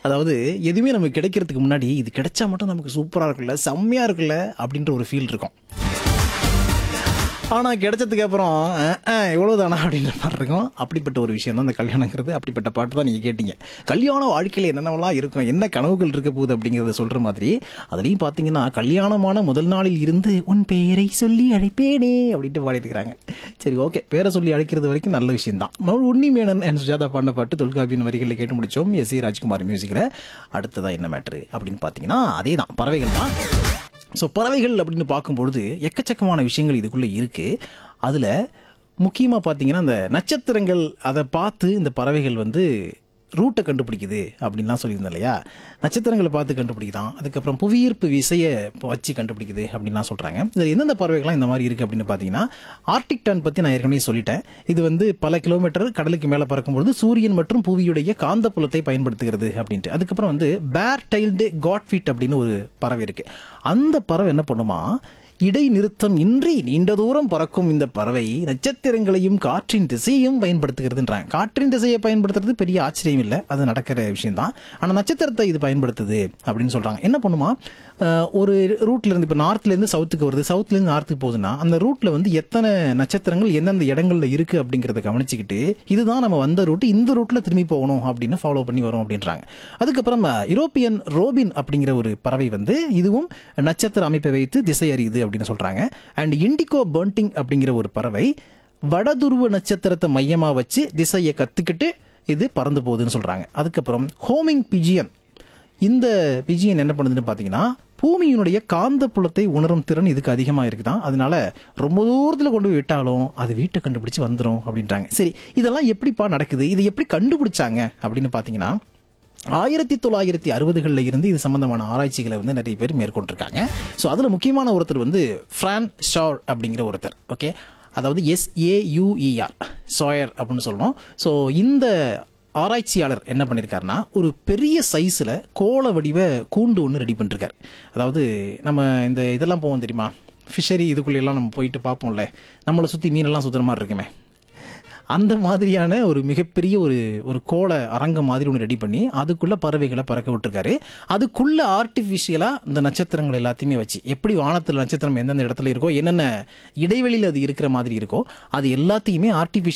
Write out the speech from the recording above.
அதாவது எதுவுமே நமக்கு கிடைக்கிறதுக்கு முன்னாடி இது கிடைச்சா மட்டும் நமக்கு சூப்பரா இருக்குல்ல செம்மையா இருக்குல்ல அப்படின்ற ஒரு ஃபீல் இருக்கும் ஆனா கிடைச்சதுக்கு அப்புறம் அஹ், அஹ், இவ்வளவுதானா அப்படின்ற மாதிரி இருக்கும் அப்படிப்பட்ட ஒரு விஷயம் தான் இந்த கல்யாணங்கிறது அப்படிப்பட்ட பாட்டு தான் நீங்க கேட்டீங்க கல்யாண வாழ்க்கையில என்னென்னலாம் இருக்கும் என்ன கனவுகள் இருக்க போகுது அப்படிங்கறத சொல்ற மாதிரி அதுலயும் பாத்தீங்கன்னா கல்யாணமான முதல் நாளில் இருந்து உன் பெயரை சொல்லி அழைப்பேனே அப்படின்ட்டு பாடிட்டுக்கிறாங்க சரி ஓகே பேரை சொல்லி அழைக்கிறது வரைக்கும் நல்ல விஷயம் தான் உன்னி மேனன் என் சுஜாதா பாடின பாட்டு தொல்காப்பியின் வரிகளில் கேட்டு முடிச்சோம் எஸ் சி ராஜ்குமார் மியூசிக்கில் அடுத்ததா என்ன மேட்ரு அப்படின்னு பார்த்தீங்கன்னா அதே தான் பறவைகள் தான் ஸோ பறவைகள் அப்படின்னு பார்க்கும்பொழுது எக்கச்சக்கமான விஷயங்கள் இதுக்குள்ளே இருக்குது அதில் முக்கியமாக பார்த்தீங்கன்னா இந்த நட்சத்திரங்கள் அதை பார்த்து இந்த பறவைகள் வந்து ரூட்டை கண்டுபிடிக்குது அப்படின்லாம் சொல்லியிருந்தேன் இல்லையா நட்சத்திரங்களை பார்த்து கண்டுபிடிக்குதான் அதுக்கப்புறம் புவியீர்ப்பு விசையை வச்சு கண்டுபிடிக்குது அப்படின்லாம் சொல்கிறாங்க இதில் எந்தெந்த பறவைகள்லாம் இந்த மாதிரி இருக்குது அப்படின்னு பார்த்தீங்கன்னா ஆர்டிக் டான் பற்றி நான் ஏற்கனவே சொல்லிட்டேன் இது வந்து பல கிலோமீட்டர் கடலுக்கு மேலே பறக்கும்பொழுது சூரியன் மற்றும் புவியுடைய காந்தப்புலத்தை பயன்படுத்துகிறது அப்படின்ட்டு அதுக்கப்புறம் வந்து பேர் டைல்டு காட்ஃபீட் அப்படின்னு ஒரு பறவை இருக்கு அந்த பறவை என்ன பண்ணுமா இடைநிறுத்தம் இன்றி நீண்ட தூரம் பறக்கும் இந்த பறவை நட்சத்திரங்களையும் காற்றின் திசையையும் பயன்படுத்துகிறதுன்றாங்க காற்றின் திசையை பயன்படுத்துறது பெரிய ஆச்சரியம் இல்லை அது நடக்கிற விஷயம்தான் ஆனால் நட்சத்திரத்தை இது பயன்படுத்துது அப்படின்னு சொல்றாங்க என்ன பண்ணுமா அஹ், ஒரு ரூட்ல இருந்து இப்போ நார்த்ல இருந்து சவுத்துக்கு வருது சவுத்ல இருந்து நார்த்துக்கு போகுதுன்னா அந்த ரூட்ல வந்து எத்தனை நட்சத்திரங்கள் எந்தெந்த இடங்கள்ல இருக்கு அப்படிங்கறத கவனிச்சுக்கிட்டு இதுதான் நம்ம வந்த ரூட் இந்த ரூட்ல திரும்பி போகணும் அப்படின்னு ஃபாலோ பண்ணி வரும் அப்படின்றாங்க அதுக்கப்புறம் அஹ், யூரோப்பியன் ரோபின் அப்படிங்கிற ஒரு பறவை வந்து இதுவும் நட்சத்திர அமைப்பை வைத்து திசை அறியுது அப்படின்னு சொல்றாங்க அண்ட் இண்டிகோ பர்ண்டிங் அப்படிங்கிற ஒரு பறவை வடதுருவ நட்சத்திரத்தை மையமா வச்சு திசையை கத்துக்கிட்டு இது பறந்து போகுதுன்னு சொல்றாங்க அதுக்கப்புறம் ஹோமிங் பிஜியன் இந்த பிஜியன் என்ன பண்ணுதுன்னு பார்த்தீங்கன்னா பூமியினுடைய காந்த புலத்தை உணரும் திறன் இதுக்கு அதிகமாக இருக்குதான் அதனால ரொம்ப தூரத்தில் கொண்டு போய் விட்டாலும் அது வீட்டை கண்டுபிடிச்சு வந்துடும் அப்படின்றாங்க சரி இதெல்லாம் எப்படிப்பா நடக்குது இது எப்படி கண்டுபிடிச்சாங்க அப்படின்னு பார்த்தீங்கன்னா ஆயிரத்தி தொள்ளாயிரத்தி அறுபதுகளில் இருந்து இது சம்பந்தமான ஆராய்ச்சிகளை வந்து நிறைய பேர் மேற்கொண்டிருக்காங்க ஸோ அதில் முக்கியமான ஒருத்தர் வந்து ஃப்ரான் ஷார் அப்படிங்கிற ஒருத்தர் ஓகே அதாவது எஸ்ஏயுஇஆர் சாயர் அப்படின்னு சொல்லணும் ஸோ இந்த ஆராய்ச்சியாளர் என்ன பண்ணியிருக்காருன்னா ஒரு பெரிய சைஸில் கோள வடிவ கூண்டு ஒன்று ரெடி பண்ணிருக்காரு அதாவது நம்ம இந்த இதெல்லாம் போவோம் தெரியுமா ஃபிஷரி இதுக்குள்ளெல்லாம் நம்ம போயிட்டு பார்ப்போம்ல நம்மளை சுற்றி மீனெல்லாம் சுற்றுற மாதிரி இருக்குமே அந்த மாதிரியான ஒரு மிகப்பெரிய ஒரு ஒரு கோள அரங்கம் மாதிரி ஒன்று ரெடி பண்ணி அதுக்குள்ள பறவைகளை பறக்க விட்டுருக்காரு அதுக்குள்ள ஆர்டிஃபிஷியலா இந்த நட்சத்திரங்கள் எல்லாத்தையுமே வச்சு எப்படி வானத்தில் நட்சத்திரம் எந்தெந்த இடத்துல இருக்கோ என்னென்ன இடைவெளியில் அது இருக்கிற மாதிரி இருக்கோ அது எல்லாத்தையுமே ஆர்டிஃபிஷியல்